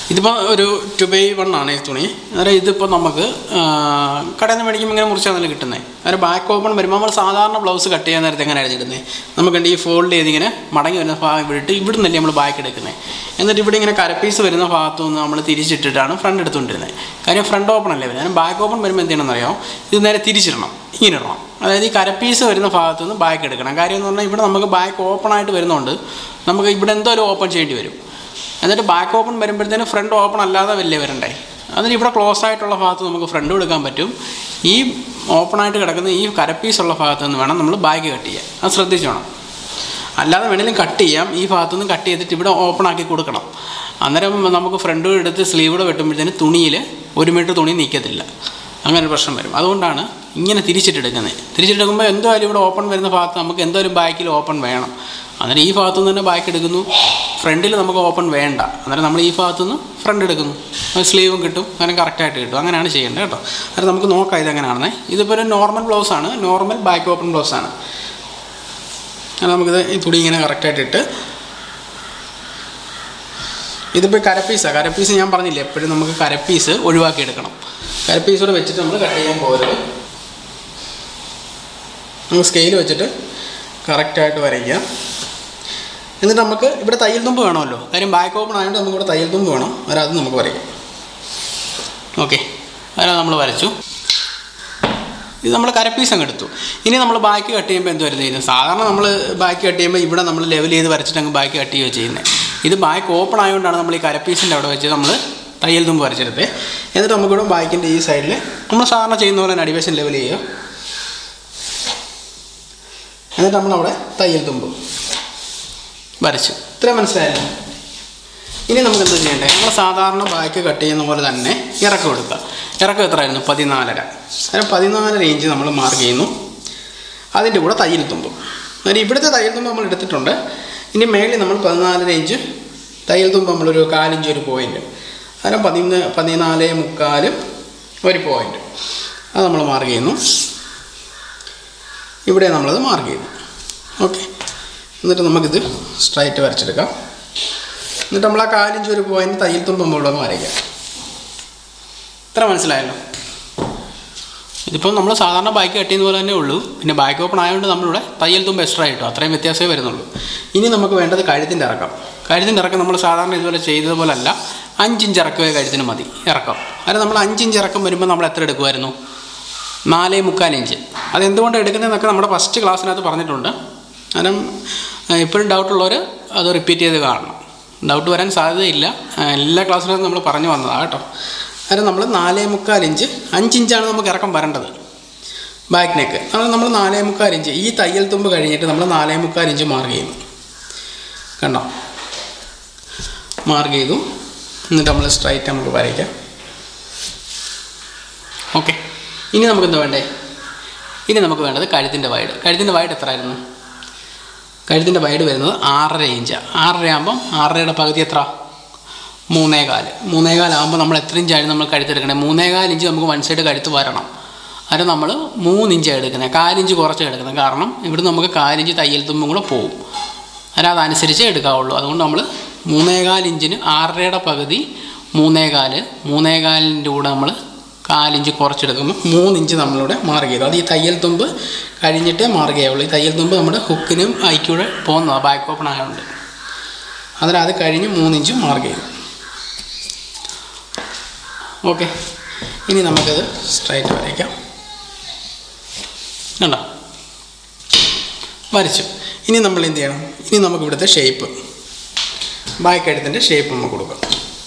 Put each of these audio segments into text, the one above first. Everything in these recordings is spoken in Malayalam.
ഇതിപ്പോൾ ഒരു ടു ബൈ വൺ ആണ് ഈ തുണി അന്നേരം ഇതിപ്പോൾ നമുക്ക് ആ, കടയിൽ നിന്ന് മേടിക്കുമ്പോൾ ഇങ്ങനെ മുറിച്ചാണല്ലോ കിട്ടുന്നത് അന്നേരം ബാക്ക് ഓപ്പൺ വരുമ്പോൾ നമ്മൾ സാധാരണ ബ്ലൗസ് കട്ട് ചെയ്യാൻ നേരത്തെ എങ്ങനെയാണ് ഇടുന്നത് നമുക്ക് ഈ ഫോൾഡ് ചെയ്ത് ഇങ്ങനെ മടങ്ങി വരുന്ന ഭാഗം വിട്ടിട്ട് ഇവിടെ നിന്നല്ലേ നമ്മൾ ബാക്ക് എടുക്കുന്നത് എന്നിട്ട് ഇവിടെ ഇങ്ങനെ കരപ്പീസ് വരുന്ന ഭാഗത്തു നിന്ന് നമ്മൾ തിരിച്ചിട്ടിട്ടാണ് ഫ്രണ്ട് എടുത്തുകൊണ്ടിരുന്നത് കാര്യം ഫ്രണ്ട് ഓപ്പൺ അല്ലേ വരുന്നത് ബാക്ക് ഓപ്പൺ വരുമ്പോൾ എന്ത് ചെയ്യണമെന്ന് അറിയാമോ ഇത് നേരെ തിരിച്ചിടണം ഇങ്ങനെ ഇടണം അതായത് ഈ കരപ്പീസ് വരുന്ന ഭാഗത്തു നിന്ന് ബാക്ക് എടുക്കണം കാര്യം എന്ന് പറഞ്ഞാൽ ഇവിടെ നമുക്ക് ബാക്ക് ഓപ്പൺ ആയിട്ട് വരുന്നതുകൊണ്ട് നമുക്ക് ഇവിടെ എന്തോ ഒരു ഓപ്പൺ ചെയ്യേണ്ടി വരും എന്നിട്ട് ബാക്ക് ഓപ്പൺ വരുമ്പോഴത്തേനും ഫ്രണ്ട് ഓപ്പൺ അല്ലാതെ വലിയ വരണ്ടേ അതിന് ഇവിടെ ക്ലോസ് ആയിട്ടുള്ള ഭാഗത്ത് നമുക്ക് ഫ്രണ്ട് എടുക്കാൻ പറ്റും ഈ ഓപ്പൺ ആയിട്ട് കിടക്കുന്ന ഈ കരപ്പീസ് ഉള്ള ഭാഗത്ത് നിന്ന് വേണം നമ്മൾ ബാക്ക് കട്ട് ചെയ്യാൻ അത് ശ്രദ്ധിച്ചോണം അല്ലാതെ വേണമെങ്കിലും കട്ട് ചെയ്യാം ഈ ഭാഗത്തു നിന്ന് കട്ട് ചെയ്തിട്ട് ഇവിടെ ഓപ്പൺ ആക്കി കൊടുക്കണം അന്നേരം നമുക്ക് ഫ്രണ്ട് എടുത്ത് സ്ലീവിടെ വെട്ടുമ്പോഴത്തേന് തുണിയിൽ ഒരു മീറ്റർ തുണി നിൽക്കത്തില്ല അങ്ങനെ ഒരു പ്രശ്നം വരും അതുകൊണ്ടാണ് ഇങ്ങനെ തിരിച്ചിട്ടെടുക്കുന്നത് തിരിച്ചിട്ടെടുക്കുമ്പോൾ എന്തായാലും ഇവിടെ ഓപ്പൺ വരുന്ന ഭാഗത്ത് നമുക്ക് എന്തായാലും ബാക്കിൽ ഓപ്പൺ വേണം അന്നേരം ഈ ഭാഗത്തു നിന്ന് തന്നെ ബാക്ക് എടുക്കുന്നു ഫ്രണ്ടിൽ നമുക്ക് ഓപ്പൺ വേണ്ട അന്നേരം നമ്മൾ ഈ ഭാഗത്തു നിന്ന് ഫ്രണ്ട് എടുക്കുന്നു സ്ലീവും കിട്ടും അങ്ങനെ കറക്റ്റായിട്ട് കിട്ടും അങ്ങനെയാണ് ചെയ്യേണ്ടത് കേട്ടോ അന്നേരം നമുക്ക് നോക്കാം ഇതെങ്ങനെയാണെന്നേ ഇതിപ്പോൾ ഒരു നോർമൽ ബ്ലൗസാണ് നോർമൽ ബാക്ക് ഓപ്പൺ ബ്ലൗസാണ് അത് നമുക്കിത് ഈ തുണി ഇങ്ങനെ കറക്റ്റായിട്ട് ഇട്ട് ഇതിപ്പോൾ കരപ്പീസാണ് കരപ്പീസ് ഞാൻ പറഞ്ഞില്ലേ എപ്പോഴും നമുക്ക് കരപ്പീസ് ഒഴിവാക്കി എടുക്കണം കരപ്പീസ് കൂടെ വെച്ചിട്ട് നമ്മൾ കട്ട് ചെയ്യാൻ പോകരുത് നമുക്ക് സ്കെയിൽ വെച്ചിട്ട് കറക്റ്റായിട്ട് വരയ്ക്കാം എന്നിട്ട് നമുക്ക് ഇവിടെ തയ്യൽ തുമ്പ് വേണമല്ലോ കാര്യം ബാക്ക് ഓപ്പൺ ആയതുകൊണ്ട് നമുക്ക് ഇവിടെ തയ്യൽ തുമ്പ് വേണം അന്നേരം അത് നമുക്ക് വരയ്ക്കാം ഓക്കെ അന്നേരം നമ്മൾ വരച്ചു ഇത് നമ്മൾ കരപ്പീസ് അങ്ങ് എടുത്തു ഇനി നമ്മൾ ബാക്ക് കട്ട് ചെയ്യുമ്പോൾ എന്ത് വരുന്നത് ചെയ്യുന്നത് സാധാരണ നമ്മൾ ബാക്ക് കട്ട് ചെയ്യുമ്പോൾ ഇവിടെ നമ്മൾ ലെവൽ ചെയ്ത് വരച്ചിട്ട് അങ്ങ് ബാക്ക് കട്ട് ചെയ്യുകയോ ചെയ്യുന്നത് ഇത് ബാക്ക് ഓപ്പൺ ആയതുകൊണ്ടാണ് നമ്മൾ ഈ കരപ്പീസിൻ്റെ അവിടെ വെച്ച് നമ്മൾ തയ്യൽ തുമ്പ് വരച്ചെടുത്ത് എന്നിട്ട് നമുക്കിവിടെ ബാക്കിൻ്റെ ഈ സൈഡിൽ നമ്മൾ സാധാരണ ചെയ്യുന്ന പോലെ തന്നെ അടിവശം ലെവൽ ചെയ്യുക എന്നിട്ട് നമ്മളവിടെ തയ്യൽ തുമ്പ് വരച്ചു ഇത്ര മനസ്സിലായല്ലോ ഇനി നമുക്ക് എന്ത് ചെയ്യണ്ടേ നമ്മൾ സാധാരണ ബാക്ക് കട്ട് ചെയ്യുന്ന പോലെ തന്നെ ഇറക്കം എടുക്കുക ഇറക്കം എത്രയായിരുന്നു പതിനാലര അതിന് പതിനാലര ഇഞ്ച് നമ്മൾ മാർക്ക് ചെയ്യുന്നു അതിൻ്റെ കൂടെ തയ്യൽ തുമ്പും അതായത് ഇവിടുത്തെ തയ്യൽ തുമ്പ് നമ്മൾ എടുത്തിട്ടുണ്ട് ഇനി മേളിൽ നമ്മൾ പതിനാലര ഇഞ്ച് തയ്യൽ തുമ്പ് നമ്മളൊരു കാലിഞ്ച് ഒരു പോയിൻറ്റ് അതിന് പതിമൂന്ന് പതിനാല് മുക്കാലും ഒരു പോയിൻറ്റ് അത് നമ്മൾ മാർക്ക് ചെയ്യുന്നു ഇവിടെ നമ്മളത് മാർക്ക് ചെയ്യുന്നു ഓക്കെ എന്നിട്ട് നമുക്കിത് സ്ട്രൈറ്റ് വരച്ചെടുക്കാം എന്നിട്ട് നമ്മൾ ആ കാലിഞ്ച് ഒരു പോയിന്റ് തയ്യൽ തുമ്പ് നമ്മളോട് വരയ്ക്കാം ഇത്ര മനസ്സിലായല്ലോ ഇതിപ്പം നമ്മൾ സാധാരണ ബാക്ക് കട്ട് ചെയ്യുന്ന പോലെ തന്നെ ഉള്ളൂ പിന്നെ ബാക്ക് ഓപ്പൺ ആയതുകൊണ്ട് നമ്മളിവിടെ തയ്യൽ തുമ്പ് എക്സ്ട്രാ കിട്ടും അത്രയും വ്യത്യാസമേ വരുന്നുള്ളൂ ഇനി നമുക്ക് വേണ്ടത് കഴുത്തിൻ്റെ ഇറക്കം കഴുത്തിൻ്റെ ഇറക്കം നമ്മൾ സാധാരണ ഇതുപോലെ ചെയ്തതുപോലെ അല്ല അഞ്ചിഞ്ച് ഇറക്കമേ കഴുത്തിന് മതി ഇറക്കം അതിന് നമ്മൾ അഞ്ചിഞ്ച് ഇറക്കം വരുമ്പോൾ നമ്മൾ എത്ര എടുക്കുമായിരുന്നു നാലേ മുക്കാൽ ഇഞ്ച് അതെന്തുകൊണ്ട് എടുക്കുന്നതെന്നൊക്കെ നമ്മുടെ ഫസ്റ്റ് ക്ലാസ്സിനകത്ത് പറഞ്ഞിട്ടുണ്ട് കാരണം ഇപ്പോഴും ഡൗട്ടുള്ളവർ അത് റിപ്പീറ്റ് ചെയ്ത് കാണണം ഡൗട്ട് വരാൻ സാധ്യതയില്ല ആ, എല്ലാ ക്ലാസ്സിലും നമ്മൾ പറഞ്ഞു വന്നതാണ് കേട്ടോ അന്നേരം നമ്മൾ നാലേ മുക്കാൽ ഇഞ്ച് അഞ്ചിഞ്ചാണ് നമുക്ക് ഇറക്കം വരേണ്ടത് ബാക്ക് നെക്ക് അത് നമ്മൾ നാലേ മുക്കാൽ ഇഞ്ച് ഈ തയ്യൽ തുമ്പ് കഴിഞ്ഞിട്ട് നമ്മൾ നാലേ മുക്കാൽ ഇഞ്ച് മാർക്ക് ചെയ്യുന്നു കണ്ടോ മാർക്ക് ചെയ്തു എന്നിട്ട് നമ്മൾ സ്ട്രൈറ്റ് നമുക്ക് വരയ്ക്കാം ഓക്കെ ഇനി നമുക്ക് എന്താ വേണ്ടേ ഇനി നമുക്ക് വേണ്ടത് കഴുത്തിൻ്റെ വൈഡ് കഴുത്തിൻ്റെ വൈഡ് എത്ര ആയിരുന്നു കഴുത്തിൻ്റെ വൈഡ് വരുന്നത് ആറര ഇഞ്ചാണ് ആറര ആകുമ്പം ആറരയുടെ പകുതി എത്ര മൂന്നേകാല് മൂന്നേകാലാകുമ്പോൾ നമ്മൾ എത്ര ഇഞ്ചായിരുന്നു നമ്മൾ കഴുത്തെടുക്കണേ മൂന്നേകാൽ ഇഞ്ച് നമുക്ക് വൺ സൈഡ് കഴുത്ത് വരണം അത് നമ്മൾ മൂന്നിഞ്ചാണ് എടുക്കുന്നത് കാലിഞ്ച് കുറച്ച് എടുക്കുന്നത് കാരണം ഇവിടെ നമുക്ക് കാലിഞ്ച് തയ്യൽ തുമ്പും കൂടെ പോവും അതിന് അതനുസരിച്ചേ എടുക്കാവുള്ളൂ അതുകൊണ്ട് നമ്മൾ മൂന്നേകാൽ ഇഞ്ചിന് ആറരയുടെ പകുതി മൂന്നേകാല് മൂന്നേകാലിൻ്റെ കൂടെ നമ്മൾ കാലിഞ്ച് കുറച്ചെടുക്കുമ്പോൾ മൂന്നിഞ്ച് നമ്മളിവിടെ മാർക്ക് ചെയ്തു അത് ഈ തയ്യൽ തുമ്പ് കഴിഞ്ഞിട്ടേ മാർക്ക് ചെയ്യാവുള്ളൂ ഈ തയ്യൽ തുമ്പ് നമ്മുടെ ഹുക്കിനും ഐക്യൂടെ പോകുന്നതാണ് ബാക്ക് ഓപ്പൺ ആയതുകൊണ്ട് അതിൽ അത് കഴിഞ്ഞ് മൂന്നിഞ്ച് മാർക്ക് ചെയ്തു ഓക്കെ ഇനി നമുക്കത് സ്ട്രൈറ്റ് വരയ്ക്കാം കണ്ടോ വരച്ചു ഇനി നമ്മൾ എന്ത് ചെയ്യണം ഇനി നമുക്ക് ഇവിടുത്തെ ഷേപ്പ് ബാക്ക് എഴുത്തിൻ്റെ ഷേപ്പ് നമുക്ക് കൊടുക്കാം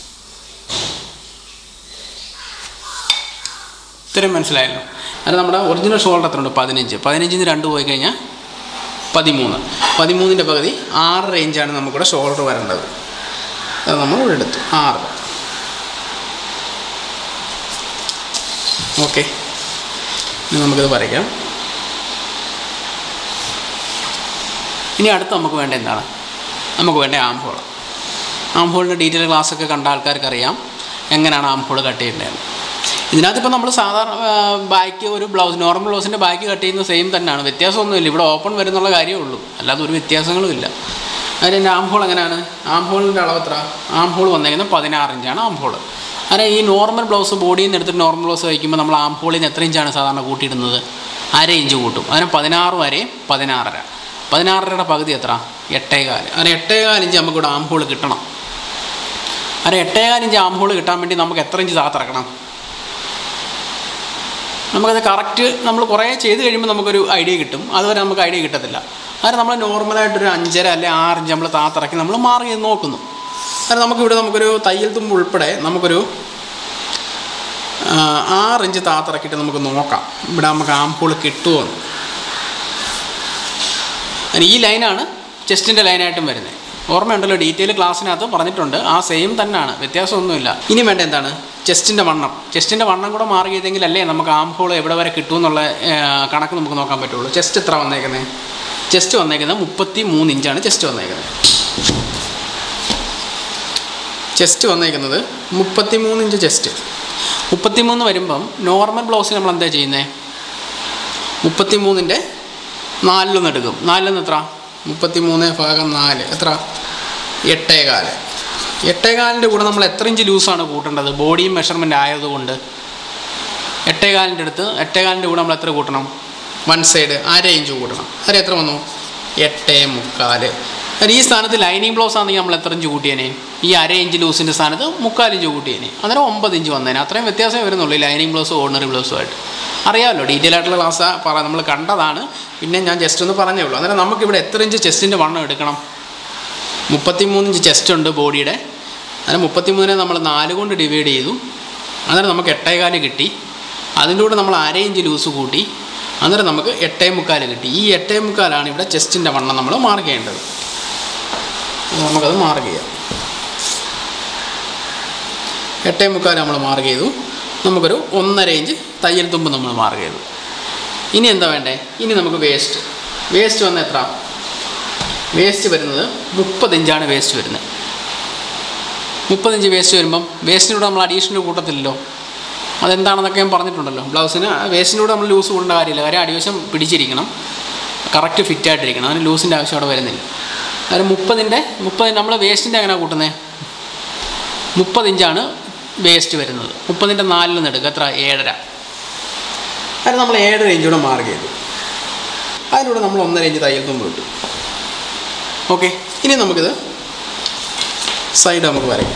ഇത്രയും മനസ്സിലായല്ലോ അത് നമ്മുടെ ഒറിജിനൽ ഷോൾഡർ എത്ര ഉണ്ട് പതിനഞ്ച് പതിനഞ്ചിന് രണ്ട് പോയി കഴിഞ്ഞാൽ പതിമൂന്ന് പതിമൂന്നിൻ്റെ പകുതി ആറ് റേഞ്ചാണ് നമുക്കിവിടെ ഷോൾഡർ വരേണ്ടത് അത് നമ്മൾ ഇവിടെ എടുത്തു ആറ് ഓക്കെ ഇനി നമുക്കിത് വരയ്ക്കാം ഇനി അടുത്ത് നമുക്ക് വേണ്ട എന്താണ് നമുക്ക് വേണ്ട ആം ഹോൾ ആം ഹോളിൻ്റെ ഡീറ്റെയിൽ ക്ലാസ്സൊക്കെ കണ്ട ആൾക്കാർക്ക് അറിയാം എങ്ങനെയാണ് ആം ഹോൾ കട്ട് ചെയ്യേണ്ടതെന്ന് ഇതിനകത്ത് ഇപ്പോൾ നമ്മൾ സാധാരണ ബാക്ക് ഒരു ബ്ലൗസ് നോർമൽ ബ്ലൗസിൻ്റെ ബാക്ക് കട്ട് ചെയ്യുന്ന സെയിം തന്നെയാണ് വ്യത്യാസമൊന്നുമില്ല ഇവിടെ ഓപ്പൺ വരുന്നുള്ള കാര്യമേ ഉള്ളൂ അല്ലാതെ ഒരു വ്യത്യാസങ്ങളും ഇല്ല അതിൻ്റെ ആം ഹോൾ എങ്ങനെയാണ് ആം ഹോളിൻ്റെ അളവ് എത്ര ആം ഹോൾ വന്നേക്കുന്നത് പതിനാറ് ഇഞ്ചാണ് ആം ഹോൾ അങ്ങനെ ഈ നോർമൽ ബ്ലൗസ് ബോഡിയിൽ നിന്ന് എടുത്തിട്ട് നോർമൽ ബ്ലൗസ് തയ്ക്കുമ്പോൾ നമ്മൾ ആം ഹോളിൽ നിന്ന് എത്ര ഇഞ്ചാണ് സാധാരണ കൂട്ടിയിടുന്നത് അര ഇഞ്ച് കൂട്ടും അതിന് പതിനാറ് വരെ പതിനാറര പതിനാറരയുടെ പകുതി എത്ര എട്ടേകാല് അങ്ങനെ എട്ടേകാൽ ഇഞ്ച് നമുക്കിവിടെ ആം ഹോൾ കിട്ടണം അങ്ങനെ എട്ടേകാൽ ഇഞ്ച് ആം ഹോൾ കിട്ടാൻ വേണ്ടി നമുക്ക് എത്ര ഇഞ്ച് താത്തിറക്കണം നമുക്കത് കറക്റ്റ് നമ്മൾ കുറേ ചെയ്ത് കഴിയുമ്പോൾ നമുക്കൊരു ഐഡിയ കിട്ടും അതുവരെ നമുക്ക് ഐഡിയ കിട്ടത്തില്ല അത് നമ്മൾ നോർമലായിട്ടൊരു അഞ്ചര അല്ലെ ആറ് ഇഞ്ച് നമ്മൾ താത്തിറക്കി നമ്മൾ മാറി ചെയ്ത് നോക്കുന്നു കാരണം നമുക്കിവിടെ നമുക്കൊരു തയ്യൽ തുമ്പ് ഉൾപ്പെടെ നമുക്കൊരു ആ, ആറ് ഇഞ്ച് താത്തിറക്കിയിട്ട് നമുക്ക് നോക്കാം ഇവിടെ നമുക്ക് ആംപൂൾ കിട്ടുമോ അതിന് ഈ ലൈനാണ് ചെസ്റ്റിൻ്റെ ലൈനായിട്ടും വരുന്നത് ഓർമ്മയുണ്ടല്ലോ ഡീറ്റെയിൽ ക്ലാസ്സിനകത്ത് പറഞ്ഞിട്ടുണ്ട് ആ സെയിം തന്നെയാണ് വ്യത്യാസമൊന്നുമില്ല ഇനി വേണ്ട എന്താണ് ചെസ്റ്റിൻ്റെ വണ്ണം ചെസ്റ്റിൻ്റെ വണ്ണം കൂടെ മാറി ചെയ്തെങ്കിലല്ലേ നമുക്ക് ആം ഹോൾ എവിടെ വരെ കിട്ടുമെന്നുള്ള ഏ, കണക്ക് നമുക്ക് നോക്കാൻ പറ്റുള്ളൂ ചെസ്റ്റ് എത്ര വന്നേക്കുന്നത് ചെസ്റ്റ് വന്നേക്കുന്നത് മുപ്പത്തി മൂന്ന് ഇഞ്ചാണ് ചെസ്റ്റ് വന്നേക്കുന്നത് ചെസ്റ്റ് വന്നേക്കുന്നത് മുപ്പത്തി മൂന്ന് ഇഞ്ച് ചെസ്റ്റ് മുപ്പത്തി മൂന്ന് വരുമ്പം നോർമൽ ബ്ലൗസിൽ നമ്മൾ എന്താ ചെയ്യുന്നത് മുപ്പത്തി മൂന്നിൻ്റെ നാലിലൊന്ന് എടുക്കും നാലിലൊന്ന് എത്ര മുപ്പത്തി മൂന്ന് ഭാഗം നാല് എത്ര എട്ടേകാല് എട്ടേകാലിൻ്റെ കൂടെ നമ്മൾ എത്ര ഇഞ്ച് ലൂസാണ് കൂട്ടേണ്ടത് ബോഡിയും മെഷർമെൻ്റ് ആയതുകൊണ്ട് എട്ടേകാലിൻ്റെ അടുത്ത് എട്ടേകാലിൻ്റെ കൂടെ നമ്മൾ എത്ര കൂട്ടണം വൺ സൈഡ് അര ഇഞ്ച് കൂട്ടണം അര എത്ര വന്നു എട്ടേ മുക്കാല് അന്നേരം ഈ സ്ഥാനത്ത് ലൈനിങ് ബ്ലൗസ് ആണെങ്കിൽ നമ്മൾ എത്ര ഇഞ്ച് കൂട്ടിയേനെ ഈ അര ഇഞ്ച് ലൂസിൻ്റെ സ്ഥാനത്ത് മുക്കാൽ ഇഞ്ച് കൂട്ടിയേനെ അന്നേരം ഒമ്പത് ഇഞ്ച് വന്നേനെ അത്രയും വ്യത്യാസമേ വരുന്നുള്ളൂ ഈ ലൈനിങ് ബ്ലൗസും ഓർഡിനറി ബ്ലൗസുമായിട്ട് അറിയാമല്ലോ ഡീറ്റെയിൽ ആയിട്ടുള്ള ക്ലാസ് പറ നമ്മൾ കണ്ടതാണ് പിന്നെ ഞാൻ ജസ്റ്റ് ഒന്ന് പറഞ്ഞേ ഉള്ളൂ അന്നേരം നമുക്കിവിടെ എത്ര ഇഞ്ച് ചെസ്റ്റിൻ്റെ വണ്ണം എടുക്കണം മുപ്പത്തി മൂന്ന് ഇഞ്ച് ചെസ്റ്റ് ഉണ്ട് ബോഡിയുടെ അന്നേരം മുപ്പത്തി മൂന്നിനെ നമ്മൾ നാല് കൊണ്ട് ഡിവൈഡ് ചെയ്തു അന്നേരം നമുക്ക് എട്ടേകാല് കിട്ടി അതിൻ്റെ കൂടെ നമ്മൾ അര ഇഞ്ച് ലൂസ് കൂട്ടി അന്നേരം നമുക്ക് എട്ടേ മുക്കാൽ കിട്ടി ഈ എട്ടേ മുക്കാലാണ് ഇവിടെ ചെസ്റ്റിൻ്റെ വണ്ണം നമ്മൾ മാർക്ക് ചെയ്യേണ്ടത് അപ്പോൾ നമുക്കത് മാർക്ക് ചെയ്യാം എട്ടേ മുക്കാൽ നമ്മൾ മാർക്ക് ചെയ്തു നമുക്കൊരു ഒന്നര ഇഞ്ച് തയ്യൽ തുമ്പ് നമ്മൾ മാർക്ക് ചെയ്തു ഇനി എന്താ വേണ്ടേ ഇനി നമുക്ക് വേസ്റ്റ് വേസ്റ്റ് വന്ന എത്ര വേസ്റ്റ് വരുന്നത് മുപ്പത് ഇഞ്ചാണ് വേസ്റ്റ് വരുന്നത് മുപ്പത്തഞ്ച് വേസ്റ്റ് വരുമ്പം വേസ്റ്റിനൂടെ നമ്മൾ അഡീഷണൽ കൂട്ടത്തില്ലല്ലോ അതെന്താണെന്നൊക്കെ ഞാൻ പറഞ്ഞിട്ടുണ്ടല്ലോ ബ്ലൗസിന് വേസ്റ്റിനൂടെ നമ്മൾ ലൂസ് കൂടേണ്ട കാര്യമില്ല കാര്യം അടിവശം പിടിച്ചിരിക്കണം കറക്റ്റ് ഫിറ്റ് ആയിട്ടിരിക്കണം അതിന് ലൂസിൻ്റെ ആവശ്യം അവിടെ വരുന്നില്ല അതായത് മുപ്പതിൻ്റെ മുപ്പത് നമ്മൾ വേസ്റ്റിൻ്റെ എങ്ങനെയാണ് കൂട്ടുന്നത് മുപ്പത് ഇഞ്ചാണ് വേസ്റ്റ് വരുന്നത് മുപ്പതിൻ്റെ നാലിൽ നിന്ന് എടുക്കുക എത്ര ഏഴര അത് നമ്മൾ ഏഴര ഇഞ്ചൂടെ മാർക്ക് ചെയ്തു അതിലൂടെ നമ്മൾ ഒന്നര ഇഞ്ച് തയ്യൽ തുമ്പ് കിട്ടും ഓക്കെ ഇനി നമുക്കിത് സൈഡ് നമുക്ക് വരയ്ക്കാം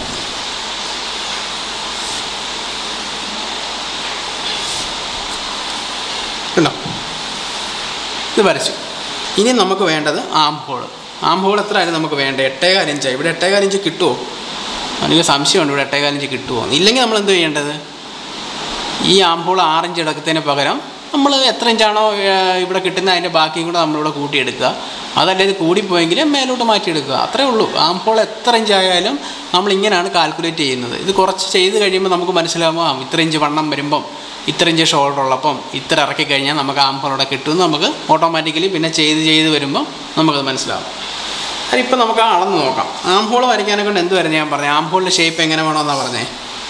കണ്ടോ ഇത് വരച്ചു ഇനി നമുക്ക് വേണ്ടത് ആം ഹോൾ ആം ഹോൾ എത്ര ആയാലും നമുക്ക് വേണ്ട എട്ടേകാൽ ഇഞ്ചാണ് ഇവിടെ എട്ടേകാൽ ഇഞ്ച് കിട്ടുമോ എനിക്ക് സംശയമുണ്ട് ഇവിടെ എട്ടേകാൽ ഇഞ്ച് കിട്ടുമോ ഇല്ലെങ്കിൽ നമ്മൾ എന്ത് ചെയ്യേണ്ടത് ഈ ആം ഹോൾ ആറിഞ്ച് എടുക്കുന്നതിന് പകരം നമ്മൾ എത്ര ഇഞ്ചാണോ ഏഹ്, ഇവിടെ കിട്ടുന്ന അതിൻ്റെ ബാക്കിയും കൂടെ നമ്മളിവിടെ കൂട്ടിയെടുക്കുക അതല്ല ഇത് കൂടിപ്പോയെങ്കിൽ മേലോട്ട് മാറ്റിയെടുക്കുക അത്രേ ഉള്ളൂ ആം ഹോൾ എത്ര ഇഞ്ച് ആയാലും നമ്മൾ ഇങ്ങനെയാണ് കാൽക്കുലേറ്റ് ചെയ്യുന്നത് ഇത് കുറച്ച് ചെയ്ത് കഴിയുമ്പോൾ നമുക്ക് മനസ്സിലാവും ആ ഇത്ര ഇഞ്ച് വണ്ണം വരുമ്പം ഇത്ര ഇഞ്ച് ഷോൾഡർ ഉള്ളപ്പം ഇത്ര ഇറക്കി കഴിഞ്ഞാൽ നമുക്ക് ആം ഹോൾ ഇവിടെ കിട്ടുമെന്ന് നമുക്ക് ഓട്ടോമാറ്റിക്കലി പിന്നെ ചെയ്ത് ചെയ്ത് വരുമ്പം നമുക്കത് മനസ്സിലാവും അതിപ്പോൾ നമുക്ക് ആ അളന്ന് നോക്കാം ആം ഹോൾ വരയ്ക്കാനെ കൊണ്ട് എന്ത് വരെ ഞാൻ പറഞ്ഞു ആം ഹോളിൻ്റെ ഷേപ്പ് എങ്ങനെ വേണമെന്നാണ് പറഞ്ഞേ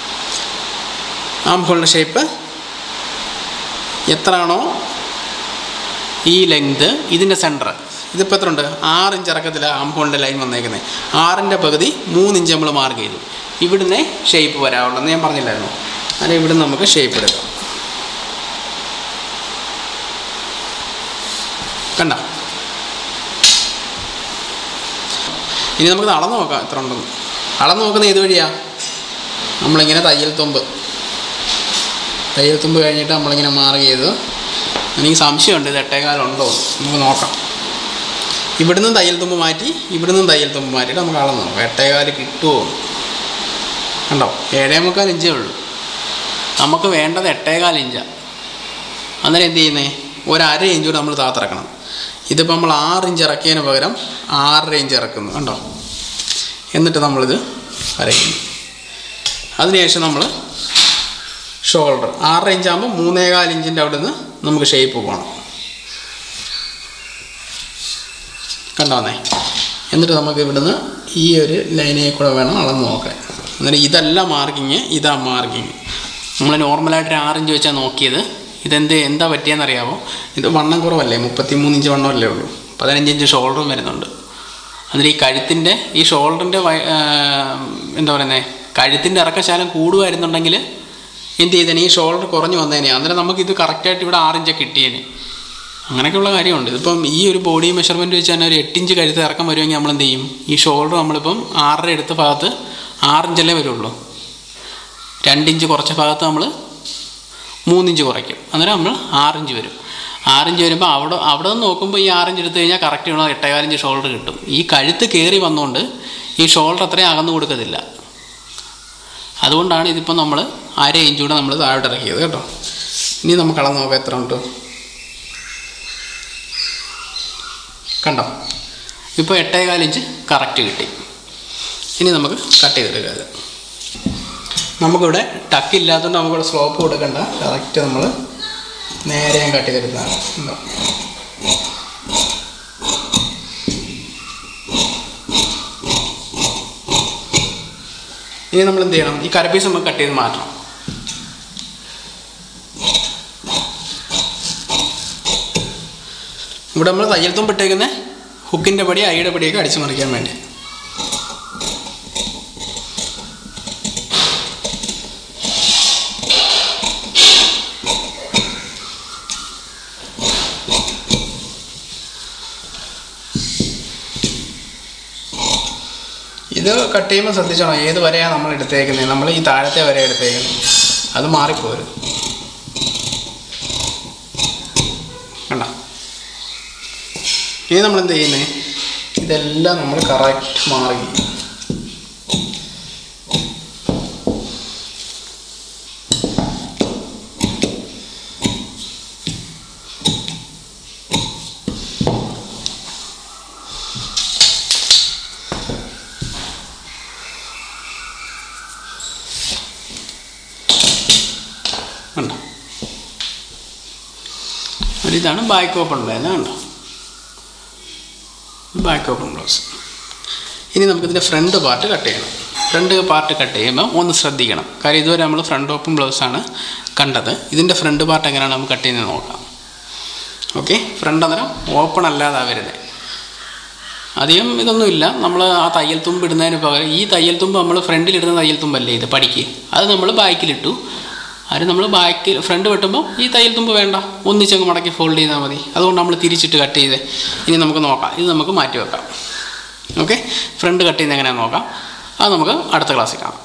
ആം ഹോളിൻ്റെ ഷേപ്പ് എത്രയാണോ ഈ ലെങ്ത് ഇതിൻ്റെ സെൻറ്റർ ഇതിപ്പോൾ എത്ര ഉണ്ട് ആറ് ഇഞ്ച് ഇറക്കത്തിലാണ് ആം ഹോളിൻ്റെ ലൈൻ വന്നേക്കുന്നത് ആറിൻ്റെ പകുതി മൂന്ന് ഇഞ്ച് നമ്മൾ മാർക്ക് ചെയ്തു ഇവിടുന്ന് ഷേപ്പ് വരാവുള്ളൂ ഞാൻ പറഞ്ഞില്ലായിരുന്നു അങ്ങനെ ഇവിടുന്ന് നമുക്ക് ഷേപ്പ് എടുക്കാം കണ്ട ഇനി നമുക്ക് അളന്ന് നോക്കാം എത്ര ഉണ്ടെന്ന് അളന്ന് നോക്കുന്നത് ഏത് വഴിയാ നമ്മളിങ്ങനെ തയ്യൽ തുമ്പ് തയ്യൽ തുമ്പ് കഴിഞ്ഞിട്ട് നമ്മളിങ്ങനെ മാർക്ക് ചെയ്ത് എനിക്ക് സംശയമുണ്ട് ഇത് എട്ടേകാലുണ്ടോ എന്ന്. നമുക്ക് നോക്കാം ഇവിടുന്ന് തയ്യൽ തുമ്പ് മാറ്റി ഇവിടുന്ന് തയ്യൽ തുമ്പ് മാറ്റിയിട്ട് നമുക്ക് അളന്ന് നോക്കാം എട്ടേകാല് കിട്ടുമോ എന്ന്. കണ്ടോ ഏഴേ മുക്കാൽ ഇഞ്ചേ ഉള്ളൂ നമുക്ക് വേണ്ടത് എട്ടേകാൽ ഇഞ്ചാണ് അന്നേരം എന്ത് ചെയ്യുന്നേ ഒരു അര ഇഞ്ച് കൂടെ നമ്മൾ താത്തിറക്കണം ഇതിപ്പോൾ നമ്മൾ ആറ് ഇഞ്ച് ഇറക്കിയതിന് പകരം ആറര ഇഞ്ച് ഇറക്കുന്നു കണ്ടോ എന്നിട്ട് നമ്മളിത് വരയ്ക്കുന്നു അതിനുശേഷം നമ്മൾ ഷോൾഡർ ആറര ഇഞ്ച് ആകുമ്പോൾ മൂന്നേകാൽ ഇഞ്ചിൻ്റെ അവിടെ നിന്ന് നമുക്ക് ഷേപ്പ് പോകണം കണ്ടോന്നേ എന്നിട്ട് നമുക്ക് ഇവിടുന്ന് ഈ ഒരു ലൈനിൽ കൂടെ വേണം അളന്ന് നോക്കാൻ എന്നിട്ട് ഇതല്ല മാർക്കിങ് ഇതാ മാർക്കിങ് നമ്മൾ നോർമലായിട്ട് ഒരു ആറിഞ്ച് വെച്ചാൽ നോക്കിയത് ഇതെന്ത് എന്താ പറ്റിയെന്നറിയാമോ ഇത് വണ്ണം കുറവല്ലേ മുപ്പത്തി മൂന്ന് ഇഞ്ച് വണ്ണമല്ലേ ഉള്ളൂ പതിനഞ്ച് ഇഞ്ച് ഷോൾഡറും വരുന്നുണ്ട് എന്നിട്ട് ഈ കഴുത്തിൻ്റെ ഈ ഷോൾഡറിൻ്റെ എന്താ പറയുന്നത് കഴുത്തിൻ്റെ ഇറക്കശാലം കൂടുമായിരുന്നുണ്ടെങ്കിൽ എന്ത് ചെയ്തേനെ ഈ ഷോൾഡർ കുറഞ്ഞു വന്നേനെ അന്നേരം നമുക്കിത് കറക്റ്റായിട്ട് ഇവിടെ ആറിഞ്ചൊക്കെ കിട്ടിയേനെ അങ്ങനെയൊക്കെയുള്ള കാര്യമുണ്ട് ഇതിപ്പം ഈ ഒരു ബോഡി മെഷർമെൻറ്റ് വെച്ച് തന്നെ ഒരു എട്ടിഞ്ച് കഴുത്ത് ഇറക്കം വരുമെങ്കിൽ നമ്മൾ എന്ത് ചെയ്യും ഈ ഷോൾഡർ നമ്മളിപ്പം ആറര എടുത്ത ഭാഗത്ത് ആറിഞ്ചല്ലേ വരുള്ളൂ രണ്ടിഞ്ച് കുറച്ച ഭാഗത്ത് നമ്മൾ മൂന്നിഞ്ച് കുറയ്ക്കും അന്നേരം നമ്മൾ ആറിഞ്ച് വരും ആറിഞ്ച് വരുമ്പോൾ അവിടെ അവിടെ നിന്ന് നോക്കുമ്പോൾ ഈ ആറിഞ്ച് എടുത്തു കഴിഞ്ഞാൽ കറക്റ്റ് ഉള്ള എട്ടേകാലിഞ്ച് ഷോൾഡർ കിട്ടും ഈ കഴുത്ത് കയറി വന്നുകൊണ്ട് ഈ ഷോൾഡർ അത്രയും അകന്നു കൊടുക്കത്തില്ല അതുകൊണ്ടാണ് ഇതിപ്പോൾ നമ്മൾ അര ഇഞ്ച് കൂടെ നമ്മൾ താഴോട്ട് ഇറക്കിയത് കേട്ടോ ഇനി നമുക്ക് അളന്ന് നോക്കാം എത്ര ഉണ്ട് കണ്ടോ ഇപ്പോൾ എട്ടേകാൽ ഇഞ്ച് കറക്റ്റ് കിട്ടി ഇനി നമുക്ക് കട്ട് ചെയ്തെടുക്കാം ഇത് നമുക്കിവിടെ ടക്ക് ഇല്ലാത്തതുകൊണ്ട് നമുക്കിവിടെ സ്ലോപ്പ് കൊടുക്കണ്ട കറക്റ്റ് നമ്മൾ നേരെ ഞാൻ കട്ട് ചെയ്തെടുത്താണ് ഉണ്ടോ ഇനി നമ്മൾ എന്ത് ചെയ്യണം ഈ കരപ്പീസ് നമുക്ക് കട്ട് ചെയ്ത് മാറ്റണം ഇവിടെ നമ്മൾ തയ്യൽ തുമ്പിട്ടേക്കുന്ന ഹുക്കിൻ്റെ പടി അയ്യുടെ പടിയൊക്കെ അടിച്ചു മറിക്കാൻ വേണ്ടി ഇത് കട്ട് ചെയ്യുമ്പോൾ ശ്രദ്ധിച്ചോണം ഏത് വരെയാണ് നമ്മൾ എടുത്തേക്കുന്നത് നമ്മൾ ഈ താഴത്തെ വരെ എടുത്തേക്കുന്നത് അത് മാറിപ്പോരും കണ്ട ഇനി നമ്മൾ എന്ത് ചെയ്യുന്നത് ഇതെല്ലാം നമ്മൾ കറക്റ്റ് മാറി കണ്ടോ ഒരു ഇതാണ് ബാക്ക് ഓപ്പൺ ഉണ്ടായിരുന്നത് കണ്ടോ ബാക്ക് ഓപ്പൺ ബ്ലൗസ് ഇനി നമുക്കിതിൻ്റെ ഫ്രണ്ട് പാർട്ട് കട്ട് ചെയ്യണം ഫ്രണ്ട് പാർട്ട് കട്ട് ചെയ്യുമ്പോൾ ഒന്ന് ശ്രദ്ധിക്കണം കാര്യം ഇതുവരെ നമ്മൾ ഫ്രണ്ട് ഓപ്പൺ ബ്ലൗസാണ് കണ്ടത് ഇതിൻ്റെ ഫ്രണ്ട് പാർട്ട് എങ്ങനെയാണ് നമുക്ക് കട്ട് ചെയ്യുന്നത് നോക്കാം ഓക്കെ ഫ്രണ്ട് അന്നേരം ഓപ്പൺ അല്ലാതാണ് വരുന്നത് അധികം ഇതൊന്നുമില്ല നമ്മൾ ആ തയ്യൽ തുമ്പ് ഇടുന്നതിന് പകരം ഈ തയ്യൽ തുമ്പ് നമ്മൾ ഫ്രണ്ടിലിടുന്ന തയ്യൽ തുമ്പല്ലേ ഇത് പടിക്ക് അത് നമ്മൾ ബാക്കിലിട്ടു അത് നമ്മൾ ബാക്കിൽ ഫ്രണ്ട് വെട്ടുമ്പോൾ ഈ തയ്യൽ തുമ്പ് വേണ്ട ഒന്നിച്ചങ്ങ് മടക്കി ഫോൾഡ് ചെയ്താൽ മതി അതുകൊണ്ട് നമ്മൾ തിരിച്ചിട്ട് കട്ട് ചെയ്ത് ഇനി നമുക്ക് നോക്കാം ഇത് നമുക്ക് മാറ്റി വെക്കാം ഓക്കെ ഫ്രണ്ട് കട്ട് ചെയ്യുന്നത് എങ്ങനെയാണെന്ന് നോക്കാം അത് നമുക്ക് അടുത്ത ക്ലാസ്സിൽ കാണാം